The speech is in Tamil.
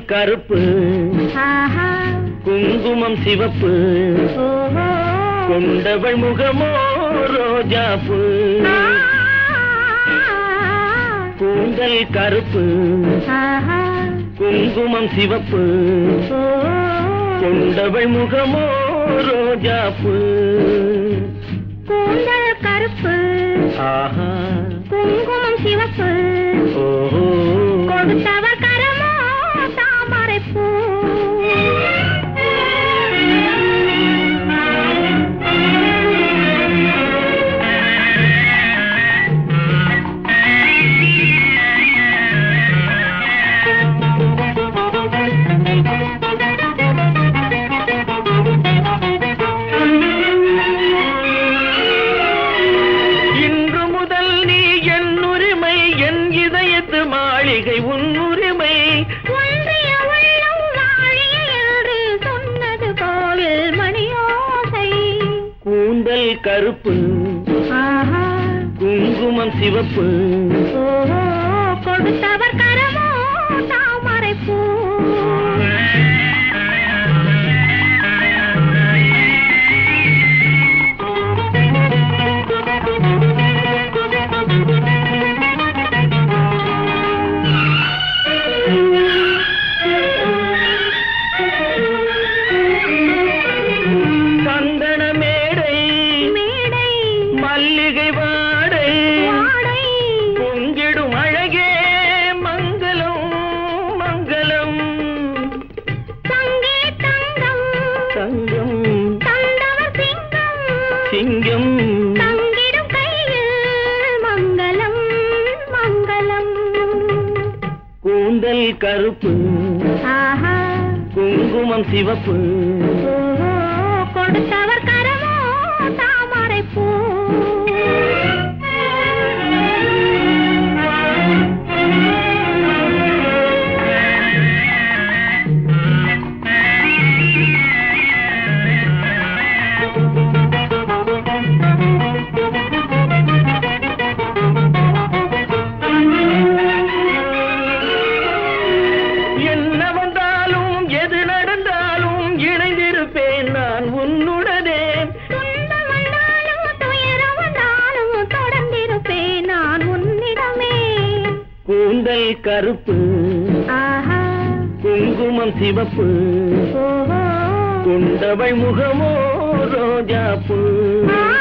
கருப்பு ஆஹா குங்குமம் சிவப்பு ஓஹோ கொண்டவள் முகமோ ரோஜாப்பு கூந்தல் கருப்பு ஆஹா குங்குமம் சிவப்பு ஓ கொண்டவள் முகமோ ரோஜாப்பு கூந்தல் கருப்பு ஆஹா குங்குமம் சிவப்பு ஓஹோ கொடுத்தவ கரமோ தாமரைப்பூ இன்று முதல் நீ என் உரிமை என் இதயத்து மாளிகை உன் உரிமை ஒன்றிய உள்ளம் வாழிய என்று சொன்னது கோவில் மணியோசை கூந்தல் கருப்பு ஆஹா குங்குமம் சிவப்பு ஓஹோ கொடுத்தவர் கரமோ தாமரைப்பூ சந்தன மேடை மேடை மல்லிகை வாடை வாடை பொங்கிடும் அழகே மங்களம் மங்களம் தங்கே தங்கம் தங்கம் தந்தவர் சிங்கம் சிங்கம் தங்கிடும் கையில் மங்களம் மங்களம் கூந்தல் கருப்பு ஆஹா குங்குமம் சிவப்பு ஓஹோ கொடுத்தவர் கரமோ தாமரைப்பூ என்ன வந்தாலும் எது நடந்தாலும் இணைந்திருப்பேன் நான் உன்னுடனே துன்பம் வந்தாலும் துயரம் வந்தாலும் தொடர்ந்திருப்பேன் நான் உன்னிடமே கூந்தல் கருப்பு ஆஹா குங்குமம் சிவப்பு ஓஹோ கொண்டவள் முகமோ ரோஜாப்பு ஆ